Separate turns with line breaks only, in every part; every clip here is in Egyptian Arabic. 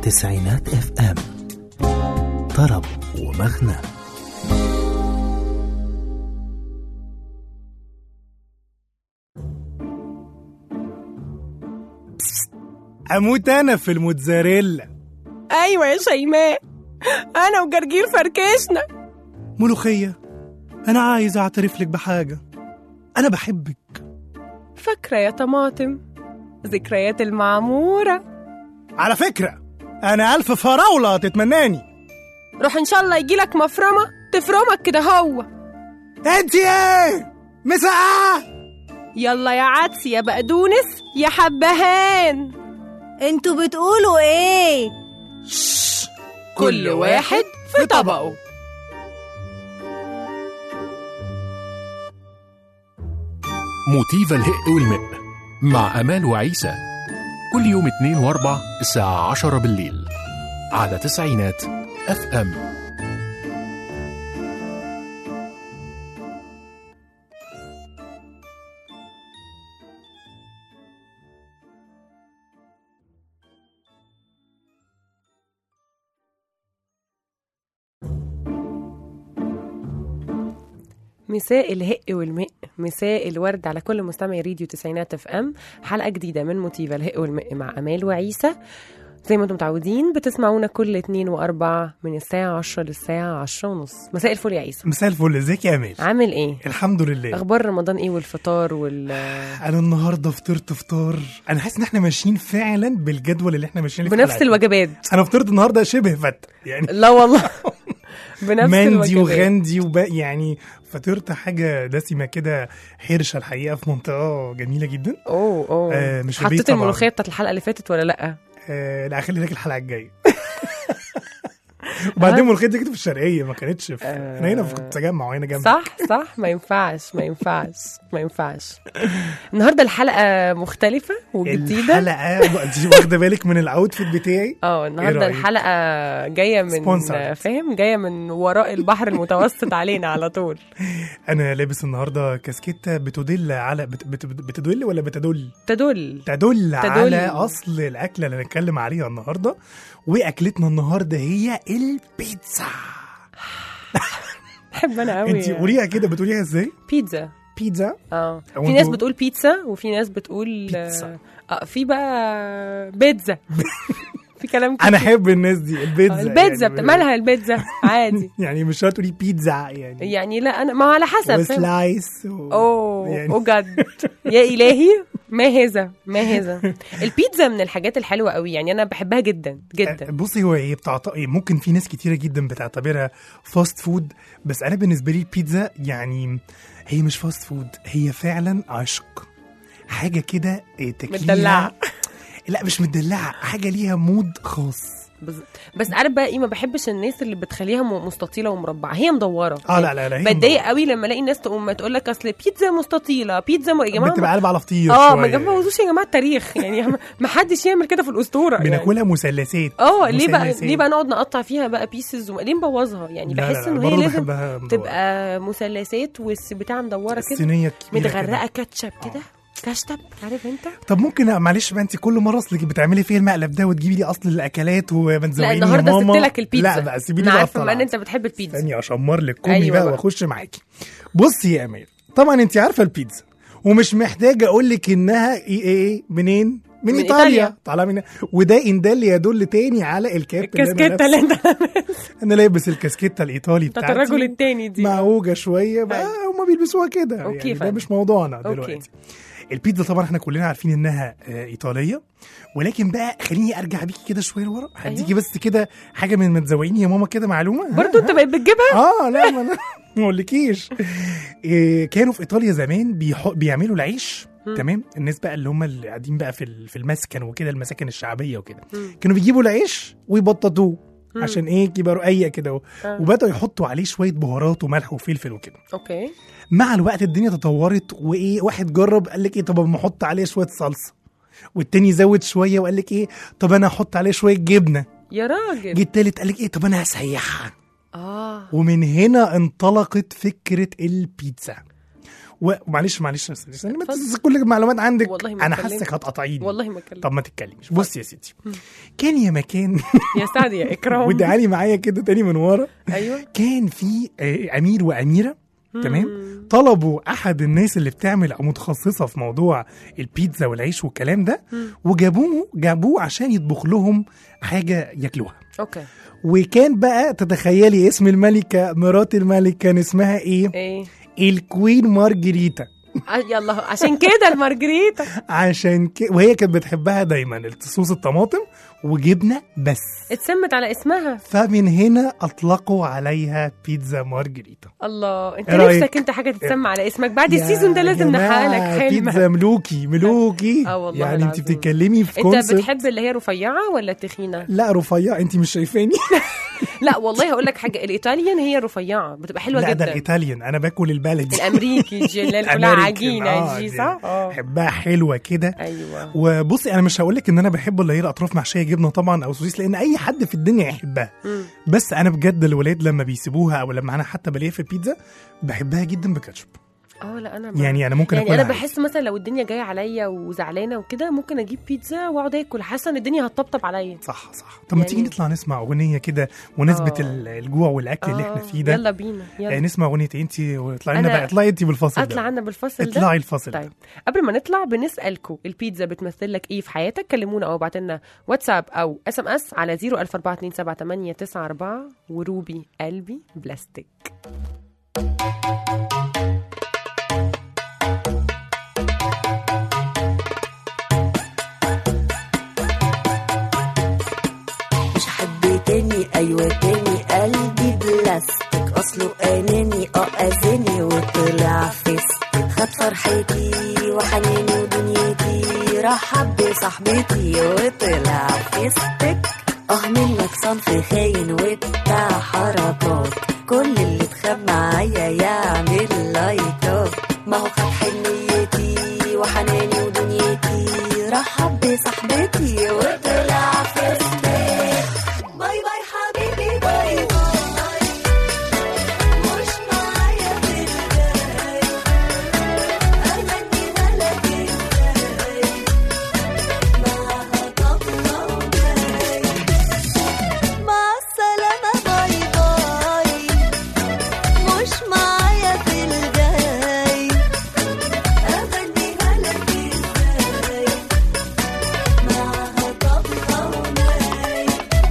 تسعينات اف ام طرب ومغنى
اموت انا في الموتزاريلا
ايوه يا شيماء انا وجرجير فركشنا
ملوخيه انا عايز اعترف لك بحاجه انا بحبك
فاكره يا طماطم ذكريات المعموره
على فكره انا الف فراوله تتمناني
روح ان شاء الله يجيلك مفرمه تفرمك كده هو
انت ايه مسقعه
يلا يا عدس يا بقدونس يا حبهان
انتوا بتقولوا ايه
كل واحد في طبقه
موتيفا الهق والمق مع أمال وعيسى كل يوم اثنين واربع الساعة عشرة بالليل على تسعينات اف ام
مساء الهق والمق مساء الورد على كل مستمعي راديو تسعينات اف ام حلقه جديده من موتيفا الهق والمق مع امال وعيسى زي ما انتم متعودين بتسمعونا كل اتنين واربع من الساعه 10 للساعه 10 ونص مساء الفل يا عيسى
مساء الفل ازيك يا امال
عامل ايه
الحمد لله
اخبار رمضان ايه والفطار وال
انا النهارده فطرت فطار انا حاسس ان احنا ماشيين فعلا بالجدول اللي احنا ماشيين فيه في
بنفس
الحلقة.
الوجبات
انا فطرت النهارده شبه فت يعني
لا والله بنفس
مندي
الوجبات
وغندي وباقي يعني فطرت حاجه دسمه كده حرشه الحقيقه في منطقه جميله جدا
اوه اوه
آه، مش في البيت
حطيت
طبعاً.
الملوخيه بتاعت الحلقه اللي فاتت ولا لا
آه لا اخلي لك الحلقه الجايه وبعدين ملوخيتي كانت في الشرقيه ما كانتش في
آه.
انا هنا في التجمع وهنا جنب
صح صح ما ينفعش ما ينفعش ما ينفعش النهارده الحلقه مختلفه وجديده
الحلقه انت واخده بالك من الاوتفيت بتاعي
اه النهارده
رأيك؟
الحلقه جايه من
Sponsored.
فاهم جايه من وراء البحر المتوسط علينا على طول
انا لابس النهارده كاسكيته بتدل على بت بت بتدل ولا بتدل
تدل
تدل,
تدل.
على اصل الاكله اللي هنتكلم عليها النهارده واكلتنا النهارده هي البيتزا
بحب انا قوي
انت قوليها كده بتقوليها ازاي
بيتزا
بيتزا
اه
هو
في ناس
انتوا-
بتقول بيتزا وفي ناس بتقول
بيتزا.
اه في بقى بيتزا في كلام كتير
انا احب الناس دي البيتزا
البيتزا
يعني
بت- مالها البيتزا عادي
يعني مش شرط تقولي بيتزا يعني
يعني لا انا ما على حسب فاهم؟
وسلايس و...
اوه
يعني-
اوه جد يا الهي ما هذا ما هذا البيتزا من الحاجات الحلوه قوي يعني انا بحبها جدا جدا
بصي هو هي بتعط... ممكن في ناس كتيره جدا بتعتبرها فاست فود بس انا بالنسبه لي البيتزا يعني هي مش فاست فود هي فعلا عشق حاجه كده إيه، تاكليها
مدلعة.
لا مش مدلعه حاجه ليها مود خاص
بز- بس عارف بقى ايه ما بحبش الناس اللي بتخليها م- مستطيله ومربعه هي مدوره
اه لا لا لا هي
بتضايق قوي لما الاقي الناس تقوم تقول لك اصل بيتزا مستطيله بيتزا م... يا جماعه
بتبقى
ما...
قلب على فطير
اه
شوية.
ما جابوش يا جماعه التاريخ يعني ما حدش يعمل كده في الاسطوره يعني.
بناكلها مثلثات
اه ليه بقى
مثلثات.
ليه بقى نقعد نقطع فيها بقى بيسز وم... ليه نبوظها يعني
لا، لا،
بحس
لا،
انه هي
برضه
لازم
بحبها مدورة.
تبقى مثلثات والبتاع مدوره كده
الصينيه الكبيره كده.
متغرقه كاتشب كده كشتب عارف انت
طب ممكن معلش بقى انت كل مره اصلك بتعملي فيا المقلب ده وتجيبي لي اصل الاكلات
لا
ومنزويني
النهارده
يا ماما
سبت لك البيتزا
لا بقى سيبي لي
انا
بقى
عارفه ان
الطلعة.
انت بتحب البيتزا
ثانية اشمر لك كومي
أيوة
بقى
بقى.
واخش معاكي بصي يا امال طبعا انت عارفه البيتزا ومش محتاجه اقول لك انها ايه ايه منين من,
من
ايطاليا
إيطاليا.
طالعه من وده ان دل يدل تاني على الكاب اللي أنا
الكاسكيته اللي
لابسه.
انت
انا لابس الكاسكيته الايطالي
بتاعت
بتاعتي
الرجل التاني دي
معوجه شويه بقى هما بيلبسوها كده
أوكي
يعني ده
فاهم.
مش موضوعنا
أوكي.
دلوقتي البيتزا طبعا احنا كلنا عارفين انها آه، ايطاليه ولكن بقى خليني ارجع بيكي كده شويه لورا هديكي بس كده حاجه من ما تزوقيني يا ماما كده معلومه ها؟
برضه انت بقيت بتجيبها
اه لا ما انا ما اقولكيش إيه كانوا في ايطاليا زمان بيح... بيعملوا العيش تمام الناس بقى اللي هم اللي قاعدين بقى في ال- في المسكن وكده المساكن الشعبيه وكده كانوا بيجيبوا العيش ويبططوه عشان ايه يبقى رقيق كده و-
آه.
وبداوا يحطوا عليه شويه بهارات وملح وفلفل وكده
اوكي
مع الوقت الدنيا تطورت وايه واحد جرب قال لك ايه طب اما احط عليه شويه صلصه والتاني زود شويه وقال لك ايه طب انا احط عليه شويه جبنه
يا راجل
جه التالت قال لك ايه طب انا هسيحها
اه
ومن هنا انطلقت فكرة البيتزا ومعلش معلش استني ما تنسى كل المعلومات عندك
والله ما
انا
اتكلمت.
حاسك هتقطعيني
والله ما اتكلم
طب ما تتكلمش بص يا ستي كان يا مكان
يا سعد يا اكرام
ودعالي معايا كده تاني من ورا
ايوه
كان في آه، امير واميره تمام طلبوا احد الناس اللي بتعمل او متخصصه في موضوع البيتزا والعيش والكلام ده وجابوه جابوه عشان يطبخ لهم حاجه ياكلوها
اوكي
وكان بقى تتخيلي اسم الملكه مرات الملك كان اسمها ايه
ايه
الكوين مارجريتا
آه، يلا عشان كده المارجريتا
عشان ك... وهي كانت بتحبها دايما صوص الطماطم وجبنه بس
اتسمت على اسمها
فمن هنا اطلقوا عليها بيتزا مارجريتا
الله انت
إيه رأيك؟
نفسك انت حاجه تتسمى على اسمك بعد
يا
السيزون ده لازم
جماعة،
نحقق لك
بيتزا
حلمك
ملوكي ملوكي
آه والله
يعني انت
العظيم.
بتتكلمي في
انت
كونسبت
بتحب اللي هي رفيعه ولا تخينه
لا رفيع انت مش شايفاني
لا والله هقول لك حاجه الايطاليان هي رفيعه بتبقى حلوه
لا ده
جدا
الايطاليان انا باكل البلدي
الامريكي دي اللي كلها
الأمريكان،
عجينه
آه،
دي
دي
صح اه
بحبها حلوه كده
ايوه
وبصي انا مش هقول لك ان انا بحب اللي هي الاطراف محشيه جبنه طبعا او سوسيس لان اي حد في الدنيا يحبها
مم.
بس انا بجد الولاد لما بيسيبوها او لما انا حتى بلاقيها في البيتزا بحبها جدا بكاتشب
اه لا انا ما-
يعني انا ممكن
يعني
اكلها
انا
عادي.
بحس مثلا لو الدنيا جايه عليا وزعلانه وكده ممكن اجيب بيتزا واقعد اكل حاسه ان الدنيا هتطبطب عليا
صح صح طب ما
يعني-
تيجي نطلع نسمع اغنيه كده ونسبه
آه.
ال- الجوع والاكل اللي احنا
آه،
فيه ده
يلا بينا
آه،
يلا
نسمع اغنيه انت واطلعي لنا
أنا
بقى اطلعي انت بالفصل
اطلع
ده
عنا بالفصل ده
اطلعي الفصل
طيب
ده
قبل ما نطلع بنسالكم البيتزا بتمثل لك ايه في حياتك كلمونا او ابعتوا لنا واتساب او اس ام اس على 004278994 وروبي قلبي بلاستيك
مش حد تاني ايوه تاني قلبي بلاستيك اصله اناني اه اذاني وطلع فيستك خد فرحتي وحناني ودنيتي رحب بصاحبتي وطلع فيستك اه منك صنف خاين وبتاع حركات كل اللي اتخاب معايا يعمل لايكات ما هو خد حنيتي وحناني ودنيتي رحب بصاحبتي وطلع فيستك باي باي حبيبي باي باي مش معايا في الجاي أغنيها لك ازاي معاها طبلة وجاي مع السلامة باي باي مش معايا في الجاي أغنيها لك ازاي معاها طبلة وجاي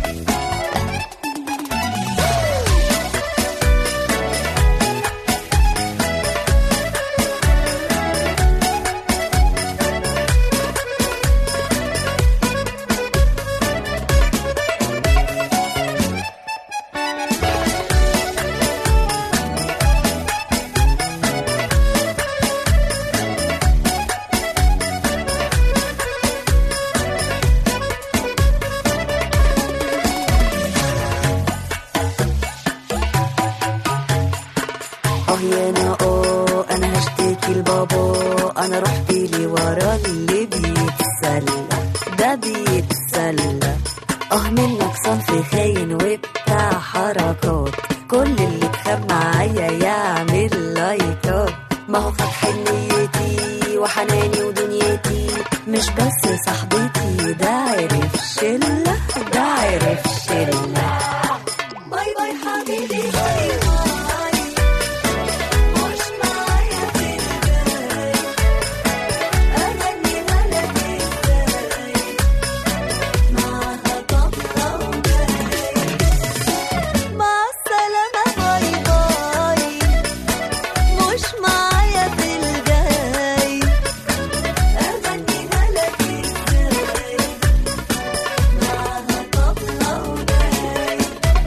اه يا انا اه انا هشتكي لبابا انا رحت لي ورا اللي بيتسلى ده بيتسلى اه منك صنف خاين وبتاع حركات كل اللي اتخاب معايا يعمل لايكات ما هو خد حنيتي وحناني ودنيتي مش بس صاحبتي ده عرف شلة ده عرف شلة باي باي حبيبي باي باي مش معايا في الجاي أغنيها لك ازاي معاها طبلة وجاي مع السلامة باي باي مش معايا في الجاي أغنيها لك ازاي معاها طبلة وجاي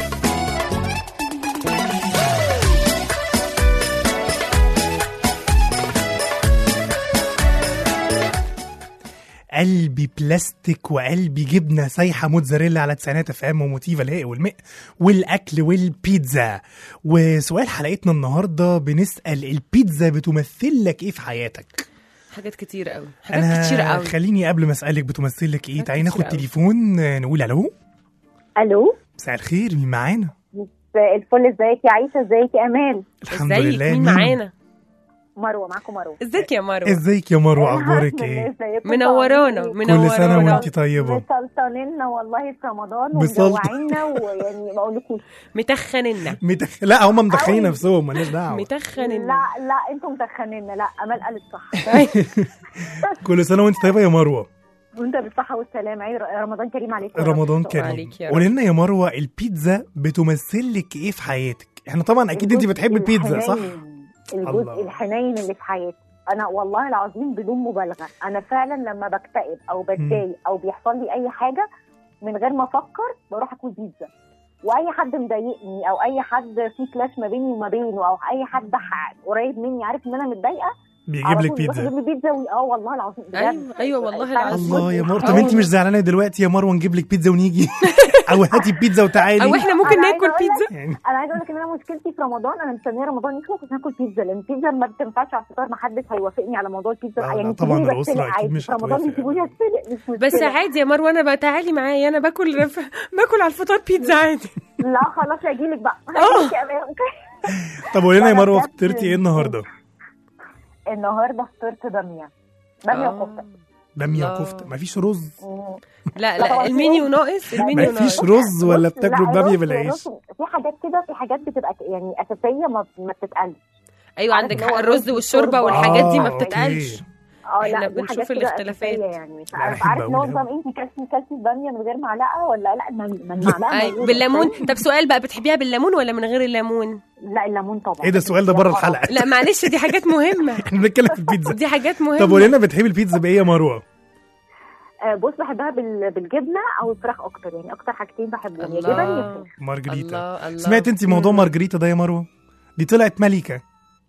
قلبي بلاستيك وقلبي جبنه سايحه موتزاريلا على تسعينات اف ام وموتيفا الهاء والماء والاكل والبيتزا وسؤال حلقتنا النهارده بنسال البيتزا بتمثل لك ايه في حياتك
حاجات كتير قوي حاجات كتير قوي
خليني قبل ما اسالك بتمثل لك ايه
حاجات
تعالي ناخد
كتير قوي.
تليفون آه، نقول الو
الو
مساء الخير مين معانا
مساء الفل ازيك يا عيشه ازيك يا امال
الحمد
ازيك
لله
مين معانا
مروه معاكم مروه
ازيك يا مروه
ازيك يا مروه اخبارك ايه
ازيكم؟
منورانا
طيبين؟
منورانا
كل سنه وانت طيبه
مسلطنينا والله في رمضان
مسلطن.
ومجوعينا ويعني ما اقولكوش
متخننا
متخ... لا هم مدخلين
أوي.
نفسهم مالناش دعوه
متخننا
لا لا انتوا متخنينا لا امال قالت صح
كل سنه وانت طيبه يا مروه
وانت بالصحه والسلام عيد رمضان كريم عليك يا رب.
رمضان كريم
عليك يا رب.
قولي لنا يا مروه البيتزا بتمثل لك ايه في حياتك احنا طبعا اكيد انت
الجزء
بتحبي البيتزا صح
الحنين. الجزء
الله.
الحنين اللي في حياتي انا والله العظيم بدون مبالغه انا فعلا لما بكتئب او بتضايق او بيحصل لي اي حاجه من غير ما افكر بروح اكل بيتزا واي حد مضايقني او اي حد في كلاش ما بيني وما بينه او اي حد ح- قريب مني عارف ان انا متضايقه
بيجيب
على
لك
طول بيروح
بيتزا
يجيب لي بيتزا وي- اه والله العظيم بجد.
أيوة، أيوة والله
فعلا
العظيم.
الله يا
جزء
مروه طب انت
الحنين.
مش زعلانه دلوقتي يا مروه نجيب لك بيتزا ونيجي او هاتي بيتزا وتعالي
او احنا ممكن
أنا عايزة
ناكل
أقول لك-
بيتزا
يعني
انا عايزه اقول لك ان انا مشكلتي في رمضان انا مستنيه رمضان يخلص عشان اكل بيتزا لان البيتزا ما بتنفعش على الفطار ما حدش هيوافقني على موضوع البيتزا
لا، لا،
يعني
طبعاً
يسيبوني
الأسرة
بتسلق
أكيد
عادي
مش
في رمضان
هتوافق.
يسيبوني اتسلق مش مشكله
بس عادي يا مروه انا بقى تعالي معايا انا باكل رف... باكل على الفطار بيتزا عادي
لا خلاص هجيلك بقى هجيلك يا أمان.
طب قولي لنا يا
لا،
مروه
بجد.
فطرتي ايه النهارده
النهارده فطرت باميه باميه
آه.
وكفته
باميه
الله.
كفته مفيش رز
مم.
لا
لا،
لا
طبعاً
المنيو ناقص المنيو
مفيش
ناقص
رز ولا
بص،
بتاكلوا
لا،
باميه
رز-
بالعيش
رز- في حاجات كده في حاجات بتبقى ك- يعني اساسيه ما ما بتتقلش
ايوه
عارف
عندك
اللي هو
حق الرز
الرز
والشوربه
والشوربة.
والحاجات دي ما
آه، أوكي.
بتتقالش
اه
إحنا
لا دي
بنشوف
حاجات كده
الاختلافات.
أساسية يعني
لا، أنا
عارف عارف
بحب
لو
أقول
نظام انت كلتي كلتي الباميه من غير معلقه ولا لا ما ما المعلقه
أي
موجودة.
بالليمون طب سؤال بقى بتحبيها بالليمون ولا من غير الليمون
لا الليمون طبعا
ايه ده السؤال ده بره الحلقه
لا معلش دي حاجات مهمه
احنا بنتكلم في البيتزا
دي حاجات مهمه
طب قولي لنا بتحبي البيتزا بايه يا مروه
آه، بص بحبها بال- بالجبنه او الفراخ اكتر يعني اكتر حاجتين بحبهم يا
الله.
جبن يا فراخ
مارجريتا
الله الله
سمعت انت موضوع مارجريتا ده يا مروه دي طلعت ملكه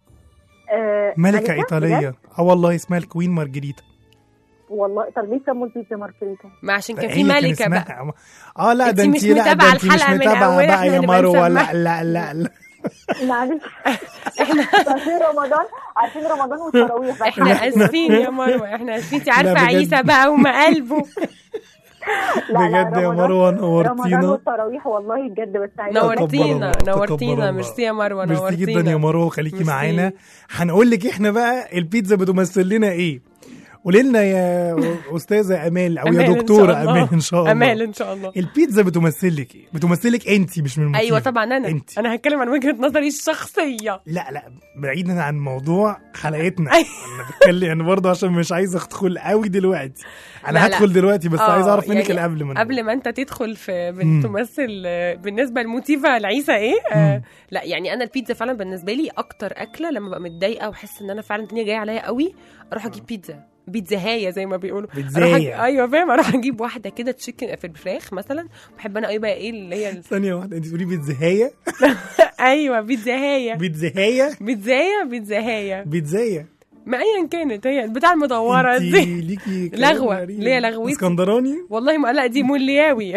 آه،
ملكه
بجد؟
ايطاليه اه والله اسمها الكوين مارجريتا
والله طب ليه سموا البيتزا مارجريتا؟
ما عشان كان
هي
في
كان
ملكه بقى
اسمها- اه لا ده
انتي
انت
مش
لا ده
متابعة
انت مش
الحلقة من
متابعه
أولها،
بقى
احنا
يا
هنبقى
مروه لا
نسمعها.
لا لا لا
معلش احنا عارفين رمضان عارفين رمضان والتراويح بس
احنا اسفين يا مروه احنا اسفين انت عارفه
لا، بجد.
عيسى بقى وما قلبه
لا، لا،
بجد يا
رمضان-
مروه
رمضان
نورتينا
والتراويح والله بجد بس عايزة
نور-
نورتينا
تقبل الله،
نورتينا
تقبل
ميرسي يا مروه
ميرسي جدا يا
نورتينا
مروه خليكي
ميرسي.
معانا هنقول لك احنا بقى البيتزا بتمثل لنا ايه قولي لنا يا استاذه امال او
أمال
يا
إن
دكتوره
شاء الله.
امال ان شاء الله
امال ان شاء الله
البيتزا بتمثل لك ايه بتمثل لك انت مش من الموتيف.
ايوه طبعا انا
انت
انا هتكلم عن وجهه نظري الشخصيه
لا لا بعيدا عن موضوع حلقتنا
أيوة.
انا بتكلم يعني برضه عشان مش عايز ادخل قوي دلوقتي انا
لا، لا.
هدخل دلوقتي بس
آه،
عايز اعرف منك
يعني
اللي قبل ما
قبل ما انت تدخل في
مم.
بتمثل آه، بالنسبه لموتيفا لعيسى ايه آه لا يعني انا البيتزا فعلا بالنسبه لي اكتر اكله لما ببقى متضايقه واحس ان انا فعلا الدنيا جايه عليا قوي اروح اجيب بيتزا بيتزا هايه زي ما بيقولوا
بيتزاية.
أروح أج... ايوه فاهم اروح اجيب واحده كده تشيكن في الفراخ مثلا بحب انا قوي بقى ايه اللي هي ال-
ثانيه واحده انت تقولي بيتزاهيه
ايوه بيتزا هايه
بيتزاهيه
بيتزايه بيتزا هايه
بيتزايه
ما ايا كانت هي البتاع المدوره
انت
دي
ليكي كلام
لغوة.
غريب.
اللي هي لغوتي.
اسكندراني
والله ما لا دي مولياوي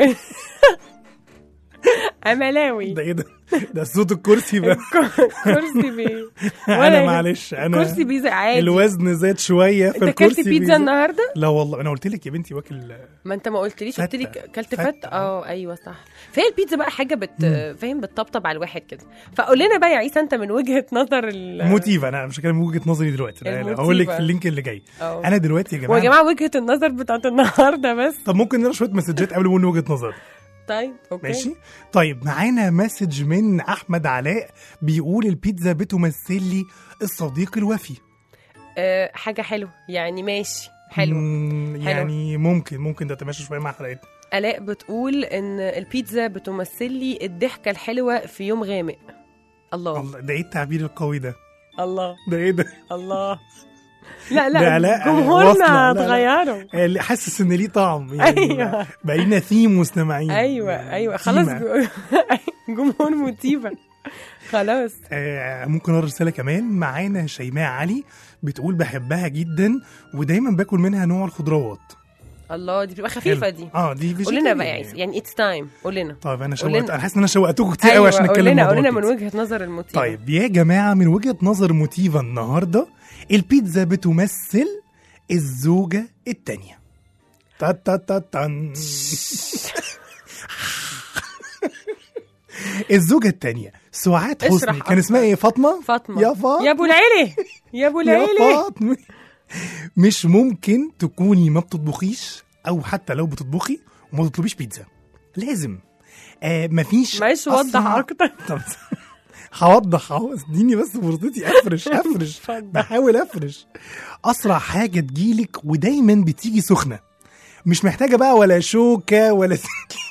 املاوي
ده ايه ده ده صوت الكرسي بقى
كرسي بي
انا معلش انا
كرسي بيزا عادي
الوزن زاد شويه
انت كلت بيتزا النهارده
لا والله انا قلت لك يا بنتي واكل
ما انت ما قلتليش قلت لي
فتة.
كلت
فتة.
فت اه ايوه صح فهي البيتزا بقى حاجه بت فاهم بتطبطب على الواحد كده فقول لنا بقى يا عيسى انت من وجهه نظر ال
موتيفا انا مش هتكلم من وجهه نظري دلوقتي لا، لا،
الموتيفا.
هقول لك في اللينك اللي جاي
اه.
انا دلوقتي يا جماعه
ويا جماعه وجهه النظر بتاعت النهارده بس
طب ممكن نقرا شويه مسجات قبل ما نقول وجهه نظر
طيب اوكي
ماشي طيب معانا مسج من احمد علاء بيقول البيتزا بتمثل لي الصديق الوفي
آه حاجه حلوه يعني ماشي حلو
مم،
حلو.
يعني ممكن ممكن ده تماشى شويه مع حلقتنا
الاء بتقول ان البيتزا بتمثل لي الضحكه الحلوه في يوم غامق الله
الله ده ايه التعبير القوي ده
الله
ده ايه ده
الله لا
ده
لا
لا،
جمهورنا
واصلة. لا، لا.
اتغيروا
اللي حاسس ان ليه طعم يعني
أيوة.
بقى لنا ثيم مستمعين
ايوه ايوه خلاص
تيمة.
جو- جمهور موتيفا خلاص
آه ممكن اقرا رساله كمان معانا شيماء علي بتقول بحبها جدا ودايما باكل منها نوع الخضروات
الله دي بتبقى خفيفه
حلو.
دي
اه دي
قول لنا بقى يا
vegetarian
عيسى يعني اتس تايم قول لنا
طيب انا
قول لنا.
شوقت انا حاسس ان انا شوقتكم كتير قوي
ايوه
عشان
قول
نتكلم
لنا قول
موضوع
لنا من
كده.
وجهه نظر الموتيفا
طيب يا جماعه من وجهه نظر موتيفا النهارده البيتزا بتمثل الزوجه الثانيه تا تا تا تن. الزوجة التانية سعاد
اشرح
حسني كان
أكتر.
اسمها ايه فاطمه
فاطمه
يا فاطمه
يا ابو العيلي يا ابو
يا
العيلي
فاطمه مش ممكن تكوني ما بتطبخيش او حتى لو بتطبخي وما تطلبيش بيتزا لازم آه مفيش
معلش وضح
أسرع-
اكتر
طب هوضح اهو اديني بس فرصتي افرش افرش
اتفضل.
بحاول افرش اسرع حاجه تجيلك ودايما بتيجي سخنه مش محتاجه بقى ولا شوكه ولا سكين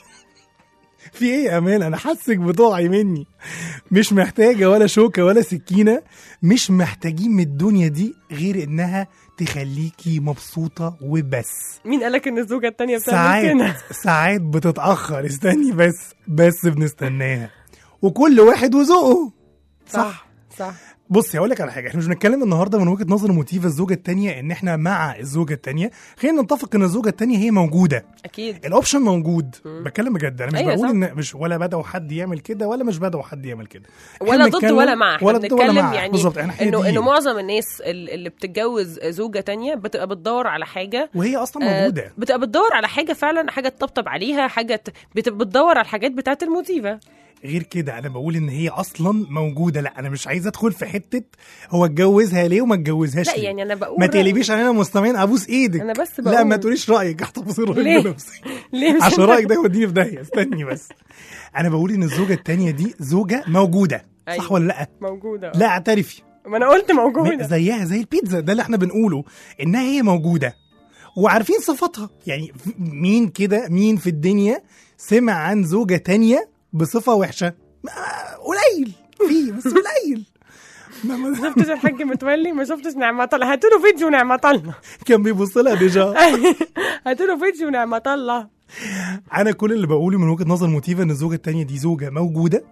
في ايه يا امان انا حاسك بتقعي مني مش محتاجه ولا شوكه ولا سكينه مش محتاجين من الدنيا دي غير انها تخليكي مبسوطه وبس
مين قالك ان الزوجه التانيه بتعمل كده
ساعات ساعات بتتاخر استني بس بس بنستناها وكل واحد وذوقه صح
صح
بصي هقول لك على حاجه احنا مش بنتكلم النهارده من وجهه نظر موتيفا الزوجه الثانيه ان احنا مع الزوجه الثانيه خلينا نتفق ان الزوجه الثانيه هي موجوده
اكيد
الاوبشن موجود بتكلم بجد انا مش
أيوة
بقول
صح.
ان مش ولا بدأوا حد يعمل كده ولا مش بدأوا حد يعمل كده إحنا
ولا ضد
بنتكلم-
ولا مع احنا
ولا ضد ولا
بنتكلم
مع
يعني
بالظبط احنا
انه
دي.
انه معظم الناس ال- اللي بتتجوز زوجه تانية بتبقى بتدور على حاجه
وهي اصلا
آه،
موجوده
بتبقى بتدور على حاجه فعلا حاجه تطبطب عليها حاجه ت- بتبقى بتدور على الحاجات بتاعت الموتيفا
غير كده انا بقول ان هي اصلا موجوده لا انا مش عايز ادخل في حته هو اتجوزها ليه وما اتجوزهاش
لا
ليه
يعني انا بقول
ما
رأيي.
تقلبيش علينا مستمعين ابوس ايدك
أنا بس
لا
بقول.
ما تقوليش رايك احتفظي رايك
ليه؟
بنفسك
ليه مش
عشان
أنت؟
رايك ده يوديني في داهيه استني بس انا بقول ان الزوجه التانية دي زوجه موجوده صح
أيوة.
ولا لا
موجوده
لا اعترفي
ما انا قلت موجوده
زيها زي البيتزا ده اللي احنا بنقوله انها هي موجوده وعارفين صفاتها يعني ف- مين كده مين في الدنيا سمع عن زوجه تانية بصفه وحشه ما- قليل في بس قليل ما- ما-
شفتش الحاج متولي ما شفتش نعمة الله هاتوا له فيديو نعمة الله
كان بيبص لها ديجا
هاتوا له فيديو نعمة الله
انا كل اللي بقوله من وجهه نظر موتيفا ان الزوجه التانية دي زوجه موجوده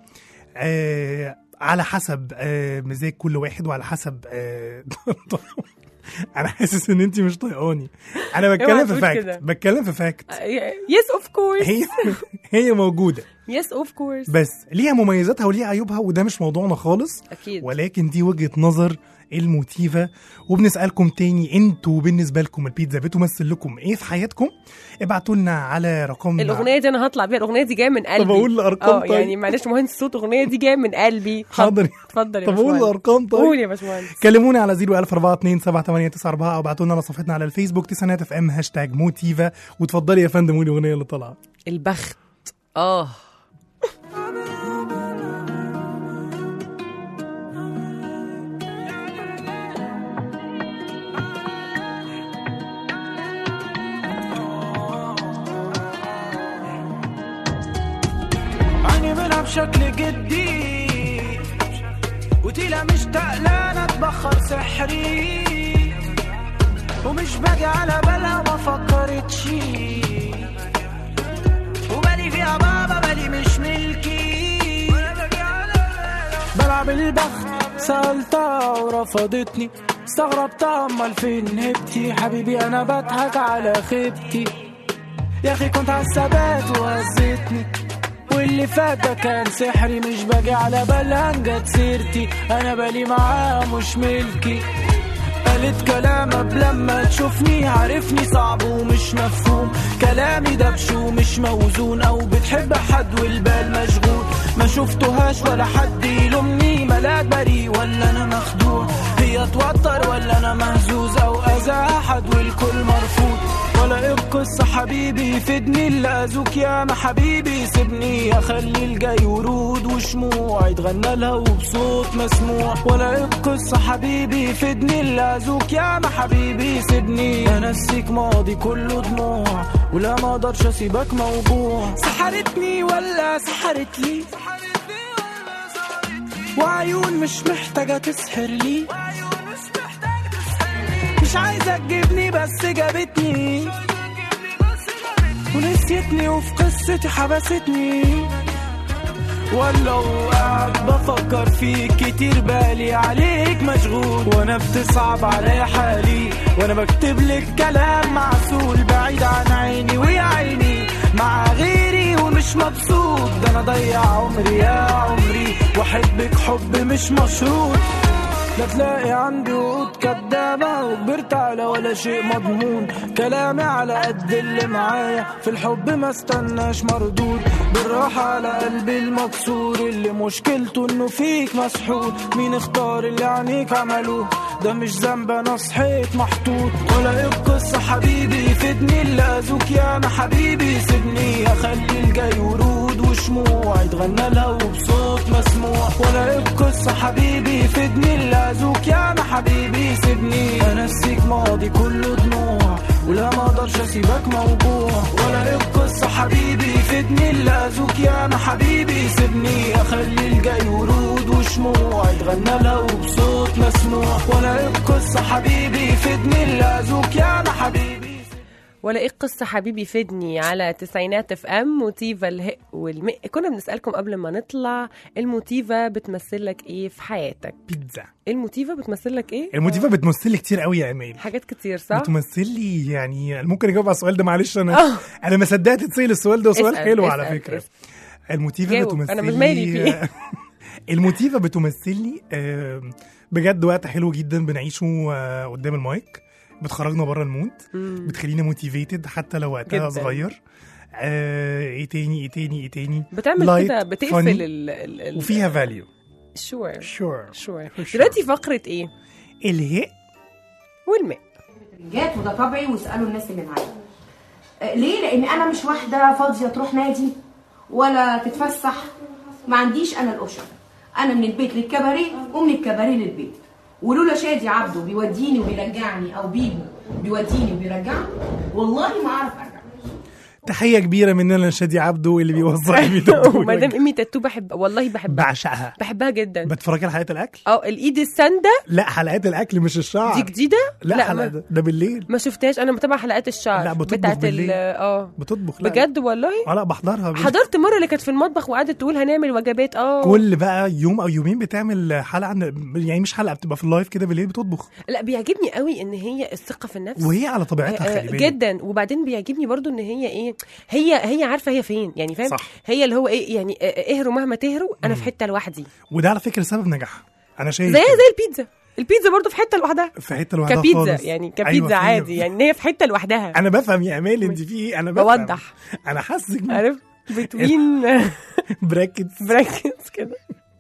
آه على حسب آه مزاج كل واحد وعلى حسب آه انا حاسس ان انت مش طايقاني انا بتكلم
اوعى
في
تقول
فاكت
كده.
بتكلم في فاكت
يس اوف كورس
هي هي موجوده
يس اوف كورس
بس ليها مميزاتها وليها عيوبها وده مش موضوعنا خالص
اكيد
ولكن دي وجهه نظر الموتيفا وبنسالكم تاني انتوا بالنسبه لكم البيتزا بتمثل لكم ايه في حياتكم ابعتوا لنا على رقم
الاغنيه دي انا هطلع بيها الاغنيه دي جايه من قلبي
طب اقول الارقام
اه
طيب
يعني معلش مهندس صوت اغنيه دي جايه من قلبي
حاضر
اتفضل يا
طب اقول
باشمهندس
الارقام طيب
قول يا باشمهندس
كلمونا على 010427894 او ابعتوا لنا على صفحتنا على الفيسبوك تسعينات اف ام هاشتاج موتيفا وتفضلي يا فندم قولي الاغنيه اللي طالعه
البخت اه
عيني بلعب بشكل جدي وتيلا مش تقلانة اتبخر سحري ومش باجي على بالها ما فكرتش وبالي فيها بابا بالي مش ملكي بلعب البخت سألتها ورفضتني استغربتها امال فين هبتي حبيبي انا بضحك على خيبتي يا اخي كنت على الثبات وهزتني واللي فات ده كان سحري مش باجي على بالها جت سيرتي انا بالي معاها مش ملكي قالت كلام قبل لما تشوفني عارفني صعب ومش مفهوم كلامي دبش ومش موزون او بتحب حد والبال مشغول ما شفتهاش ولا حد يلومني ملاك بريء ولا انا مخدوع هي توتر ولا انا مهزوز او اذى احد والكل مرفوض ولا ايه القصة حبيبي يفيدني اللي اذوك يا ما حبيبي سيبني اخلي الجاي ورود وشموع يتغنى لها وبصوت مسموع ولا ايه القصة حبيبي يفيدني اللي اذوك يا ما حبيبي سيبني انسيك ماضي كله دموع ولا ما اقدرش اسيبك موجوع سحرتني ولا سحرت لي وعيون مش محتاجة تسحر لي مش عايزة تجيبني بس جابتني ونسيتني وفي قصتي حبستني ولا وقعد بفكر فيك كتير بالي عليك مشغول وانا بتصعب عليا حالي وانا بكتب لك كلام معسول بعيد عن عيني ويا عيني مع غيري ومش مبسوط ده انا ضيع عمري يا عمري واحبك حب مش مشروط لا تلاقي عندي وقود كدابة وكبرت على ولا شيء مضمون كلامي على قد اللي معايا في الحب ما استناش مردود بالراحة على قلبي المكسور اللي مشكلته انه فيك مسحور مين اختار اللي عينيك عملوه ده مش ذنب انا صحيت محطوط ولا ايه القصة حبيبي يفيدني اللي اذوك يا انا حبيبي سيبني اخلي الجاي ورود وشموع يتغنى لها وبصوت مسموع ولا ايه القصة حبيبي يفيدني اللي اذوك يا انا حبيبي سيبني انسيك ماضي كله دموع ولا ما اقدرش اسيبك موجوع ولا ايه القصة حبيبي يفيدني اللي اذوك يا انا حبيبي سيبني اخلي الجاي ورود وشموع يتغنى لها وبصوت مسموع ولا ايه القصة حبيبي يفيدني اللي اذوك يا انا حبيبي
ولا ايه القصه حبيبي فدني على تسعينات اف ام موتيفا الهق والمق كنا بنسالكم قبل ما نطلع الموتيفا بتمثل لك ايه في حياتك
بيتزا
الموتيفا بتمثل لك ايه
الموتيفا بتمثل لي كتير قوي يا امال
حاجات كتير صح
بتمثل لي يعني ممكن اجاوب على السؤال ده معلش
آه.
انا انا ما صدقت تسال السؤال ده وسؤال
اسأل،
حلو
اسأل،
على فكره
اسأل.
الموتيفا
جاوب،
بتمثل
أنا مش مالي
لي-
فيه.
الموتيفا بتمثل لي آم، بجد وقت حلو جدا بنعيشه آه، قدام المايك بتخرجنا بره المود
مم.
بتخلينا موتيفيتد حتى لو وقتها
جداً.
صغير آه، ايه تاني ايه تاني ايه تاني
بتعمل
Light,
كده
funny،
بتقفل ال ال ال
وفيها فاليو
شور
شور
شور
sure.
دلوقتي فقره ايه
الهاء
والماء
جات وده طبعي واسالوا الناس اللي معايا آه، ليه لان انا مش واحده فاضيه تروح نادي ولا تتفسح ما عنديش انا الاوبشن انا من البيت للكباريه ومن الكباريه للبيت ولولا شادي عبده بيوديني وبيرجعني او بيبو بيوديني وبيرجعني والله ما اعرف ارجع
تحيه كبيره مننا لشادي عبده اللي بيوزع لي تاتو
ومدام امي تاتو بحب والله بحبها
بعشقها
بحبها جدا
بتفرجي على حلقات الاكل
اه الايد السانده
لا حلقات الاكل مش الشعر
دي جديده
لا,
لا،
حلقة
ما-
ده, ده بالليل
ما شفتهاش انا متابعه حلقات الشعر
لا، بتطبخ
بتاعت ال
بالليل.
اه
بتطبخ لا
بجد والله
اه لا بحضرها بالليل.
حضرت مره اللي كانت في المطبخ وقعدت تقول هنعمل وجبات اه
كل بقى يوم او يومين بتعمل حلقه عن يعني مش حلقه بتبقى في اللايف كده بالليل بتطبخ
لا بيعجبني قوي ان هي الثقه في النفس
وهي على طبيعتها
آه،
خلي بالك
جدا وبعدين بيعجبني برضو ان هي ايه هي هي عارفه هي فين يعني فاهم
صح.
هي اللي هو ايه يعني آه، اهروا مهما تهروا انا في حته لوحدي
وده على فكره سبب نجاحها انا شايف
زيها
كده.
زي البيتزا البيتزا برضو في حته لوحدها
في حته لوحدها
كبيتزا
خالص.
يعني
أيوة،
كبيتزا
فاهم.
عادي يعني ان هي في حته لوحدها
انا بفهم يا امال انت في ايه انا بفهم
بوضح
انا حاسك
عارف بتوين
براكتس
براكتس كده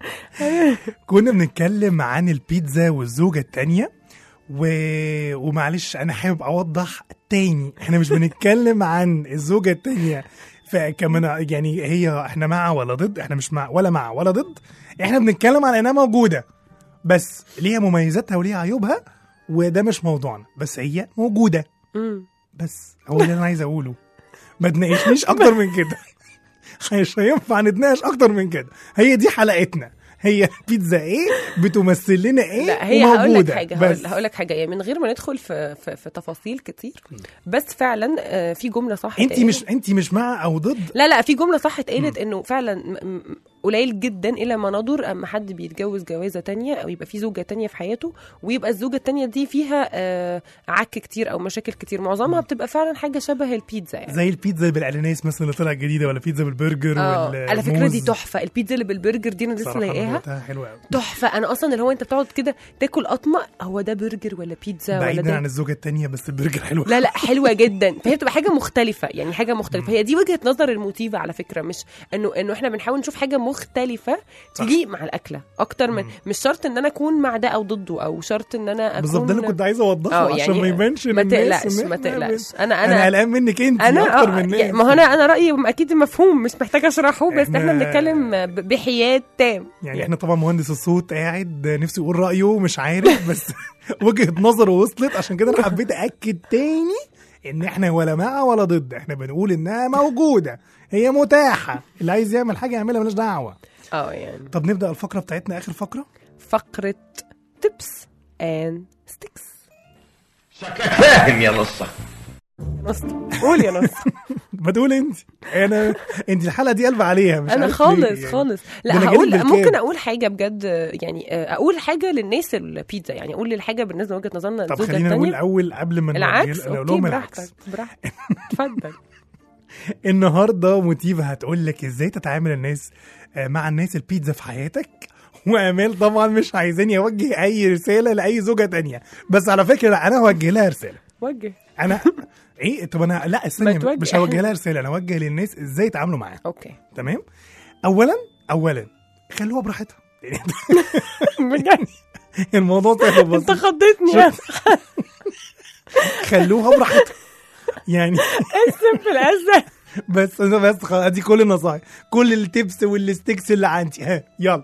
كنا بنتكلم عن البيتزا والزوجة التانية و... ومعلش أنا حابب أوضح تاني إحنا مش بنتكلم عن الزوجة التانية فكمان يعني هي إحنا مع ولا ضد إحنا مش مع ولا مع ولا ضد إحنا بنتكلم عن إنها موجودة بس ليها مميزاتها وليها عيوبها وده مش موضوعنا بس هي موجودة
مم.
بس هو اللي أنا عايز أقوله ما تناقشنيش أكتر من كده مش هينفع نتناقش أكتر من كده هي دي حلقتنا هي بيتزا ايه بتمثل لنا ايه
لا هي هقول لك
وموجودة.
حاجه
بس
هقول هقول لك حاجه يعني من غير ما ندخل في في, في تفاصيل كتير بس فعلا آه، في جمله صح
انت
اتقالت.
مش انت مش مع او ضد
لا لا في جمله صح اتقالت انه فعلا م- م- قليل جدا الى ما ندر اما حد بيتجوز جوازه تانية او يبقى في زوجه تانية في حياته ويبقى الزوجه التانية دي فيها آه، عك كتير او مشاكل كتير معظمها بتبقى فعلا حاجه شبه البيتزا يعني
زي البيتزا بالاناناس مثلا اللي طلعت جديده ولا بيتزا بالبرجر
اه
وال
على فكره دي تحفه البيتزا اللي بالبرجر دي انا لسه
صراحة أنا
لاقيها
دقتها حلوه قوي
تحفه انا اصلا اللي هو انت بتقعد كده تاكل قطمه هو ده برجر ولا بيتزا ولا
بعيدا
ده
عن الزوجه التانية بس البرجر حلو
لا لا حلوه جدا فهي بتبقى حاجه مختلفه يعني حاجه مختلفه هي دي وجهه نظر الموتيفا على فكره مش انه انه احنا بنحاول نشوف حاجه مختلفه
صح.
تليق مع الاكله اكتر من مش شرط ان انا اكون مع ده او ضده او شرط ان انا اكون
بالظبط ده اللي كنت عايز اوضحه
اه
عشان
يعني
ما يبانش
ما
للناس
تقلقش
إن
ما
إحنا
تقلقش
بن-
انا
انا
انا
قلقان منك انت
انا
اكتر
اه
من
يعني
الناس
ما هو انا انا رايي اكيد مفهوم مش محتاجه اشرحه بس
إحنا-
احنا بنتكلم ب- بحياد تام
يعني احنا طبعا مهندس الصوت قاعد نفسه يقول رايه مش عارف بس وجهه نظره وصلت عشان كده انا حبيت اكد تاني ان احنا ولا مع ولا ضد احنا بنقول انها موجوده هي متاحه اللي عايز يعمل حاجه يعملها مالناش دعوه
اه يعني
طب نبدا الفقره بتاعتنا اخر فقره
فقره تبس اند ستيكس
فاهم يا نصة
نص قول يا نص
ما تقول انت انا انت الحلقه دي قلب عليها مش
انا
عارف
خالص
ليه يعني.
خالص لا
ده أنا
هقول
جالب بالكام.
ممكن اقول حاجه بجد يعني آه، اقول حاجه للناس البيتزا يعني اقول الحاجه بالنسبه لوجهه نظرنا
طب
الزوجه
خلينا نقول
الثانيه
الاول قبل ما
العكس
نقول
اوكي
لهم
براحتك
العكس
براحتك اتفضل
النهارده موتيفا هتقول لك ازاي تتعامل الناس آه، مع الناس البيتزا في حياتك وامال طبعا مش عايزاني اوجه اي رساله لاي زوجه تانية بس على فكره لا انا هوجه لها رساله
وجه
انا ايه طب انا لا استني
ما توجه.
مش هوجه لها رساله انا هوجه للناس ازاي يتعاملوا معاها
اوكي
تمام اولا اولا خلوها براحتها يعني
بجد
الموضوع سهل
انت
بسيط
خضتني يا
خلوها براحتها يعني
السمبل ازاي
بس بس خلاص ادي كل النصائح كل التبس والستيكس اللي عندي ها يلا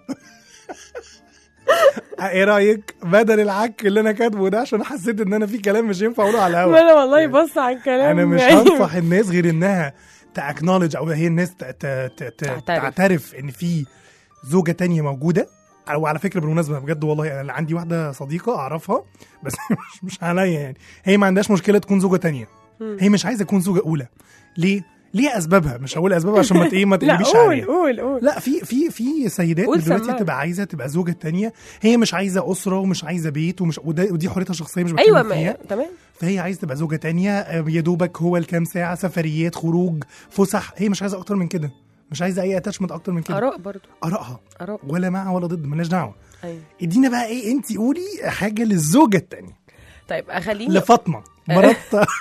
ايه رايك بدل العك اللي انا كاتبه ده عشان حسيت ان انا في كلام مش ينفع اقوله على
ما
الهوا
انا والله بص على الكلام
انا مش
يعني.
هنصح الناس غير انها تاكنولج او هي الناس ت- ت- ت- ت-
تعترف.
تعترف ان في زوجه تانية موجوده وعلى فكره بالمناسبه بجد والله انا عندي واحده صديقه اعرفها بس مش مش عليا يعني هي ما عندهاش مشكله تكون زوجه تانية
مم.
هي مش عايزه تكون زوجه اولى ليه ليه اسبابها مش هقول اسبابها عشان ما ت- ايه ما
لا
تقلبيش
قول
عليها
قول قول
لا في في في سيدات
قول
دلوقتي
سمعني.
تبقى عايزه تبقى زوجه تانية هي مش عايزه اسره ومش عايزه بيت ومش وده ودي حريتها الشخصيه مش
ايوه
بتكلم فيها
ما تمام
فهي عايزه تبقى زوجه تانية آه، يا دوبك هو الكام ساعه سفريات خروج فسح هي مش عايزه اكتر من كده مش عايزه اي اتاشمنت اكتر من كده
اراء برضو
ارائها
اراء
ولا مع ولا ضد مالناش دعوه
ايوه
ادينا بقى ايه انت قولي حاجه للزوجه التانية
طيب اخليني
لفاطمه مرات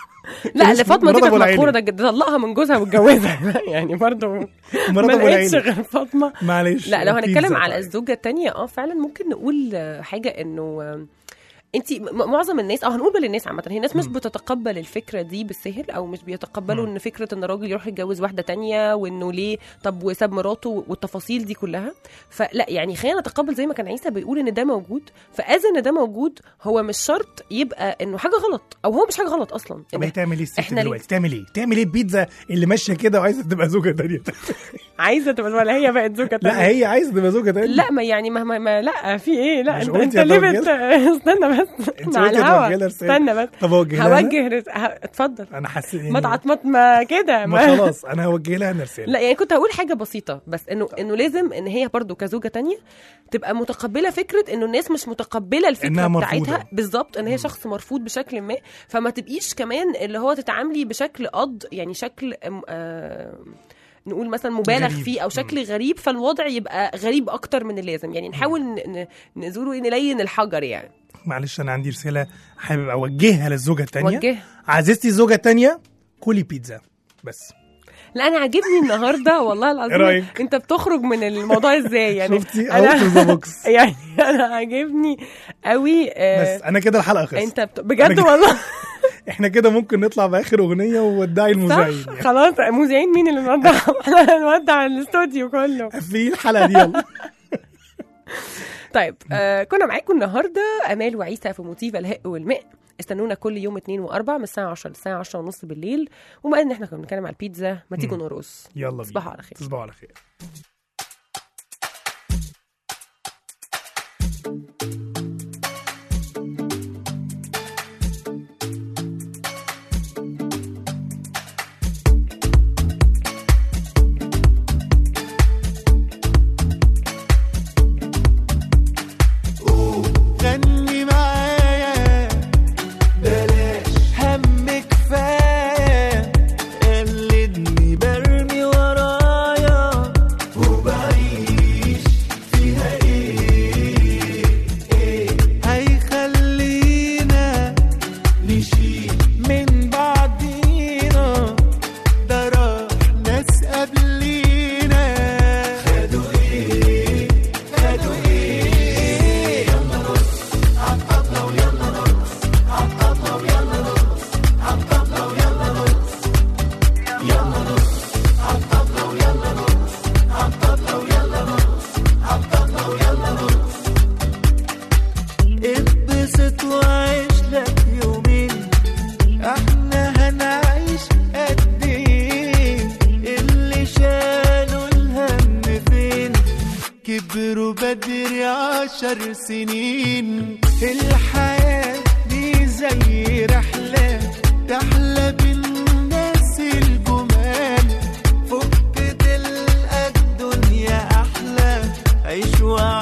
لا
اسم-
لفاطمه دي
مرات
كانت
أبو العيلة.
مقهوره ده جد- طلقها من جوزها واتجوزها يعني برضو
مرات
ما
ابو
لقيتش
العيله
غير فاطمه
معلش
لا لو هنتكلم
بيتزا
على
طيب.
الزوجه التانية اه فعلا ممكن نقول آه، حاجه انه انت معظم الناس او هنقول للناس عامه هي الناس مش بتتقبل الفكره دي بالسهل او مش بيتقبلوا
مم.
ان فكره ان الراجل يروح يتجوز واحده تانية وانه ليه طب وساب مراته والتفاصيل دي كلها فلا يعني خلينا نتقبل زي ما كان عيسى بيقول ان ده موجود فاذا ان ده موجود هو مش شرط يبقى انه حاجه غلط او هو مش حاجه غلط اصلا
طب هي
إن
تعمل ايه الست
إحنا ليه؟
دلوقتي تعمل ايه تعمل ايه البيتزا اللي ماشيه كده وعايزه تبقى زوجه تانية
عايزه تبقى ولا هي بقت زوجه تانية
لا هي عايزه تبقى زوجه تانية
لا ما يعني ما, ما, ما لا في ايه لا
مش
انت,
قلتي
انت ليه
هتوجه
بت... استنى بس
انت
مع
قلتي
الهوا
هتوجه لها رسالة.
استنى بس
طب اوجه لها أنا؟
هوجه رس... ه... اتفضل
انا حسيت
ما
يعني
تعطمط ما كده
ما خلاص انا هوجه لها انا رساله
لا يعني كنت هقول حاجه بسيطه بس انه انه لازم ان هي برضو كزوجه تانية تبقى متقبله فكره انه الناس مش متقبله الفكره
إنها مرفوضة.
بتاعتها بالظبط ان هي شخص مرفوض بشكل ما فما تبقيش كمان اللي هو تتعاملي بشكل قض يعني شكل أم- آه نقول مثلا مبالغ
غريب.
فيه او شكل غريب فالوضع يبقى غريب اكتر من اللازم يعني نحاول ن- ن- نزوره ايه نلين الحجر يعني
معلش انا عندي رساله حابب اوجهها للزوجه التانية
وجه
عزيزتي الزوجه التانية كلي بيتزا بس
لا انا عاجبني النهارده والله
إيه
العظيم
رأيك؟
انت بتخرج من الموضوع ازاي يعني
شفتي اوت اوف ذا بوكس
يعني انا عاجبني قوي آه
بس انا كده الحلقه خلصت
انت بت... بجد
أنا-
والله
احنا كده ممكن نطلع باخر اغنيه وودعي المذيعين
صح
يعني.
خلاص مذيعين مين اللي نودع احنا هنودع الاستوديو كله
في الحلقه دي يلا
طيب آه كنا معاكم النهارده امال وعيسى في موتيفا الهق والماء استنونا كل يوم اثنين واربع من الساعه 10 للساعه 10 ونص بالليل وما ان احنا كنا بنتكلم على البيتزا ما تيجوا نرقص
يلا بينا
تصبحوا على خير
تصبحوا على خير
غني معايا بلاش هم كفايه قلدني برمي ورايا وبعيش فيها ايه ايه هيخلينا نشيل من بعضينا ده راح ناس قبلينا خدوا ايه خدوا ايه اتبسط وعيش لك يومين احنا هنعيش قد ايه اللي شالوا الهم فين كبروا بدري عشر سنين الحياة دي زي رحلة تحلى بالناس الجمال فك تلقى الدنيا أحلى عيش وعيش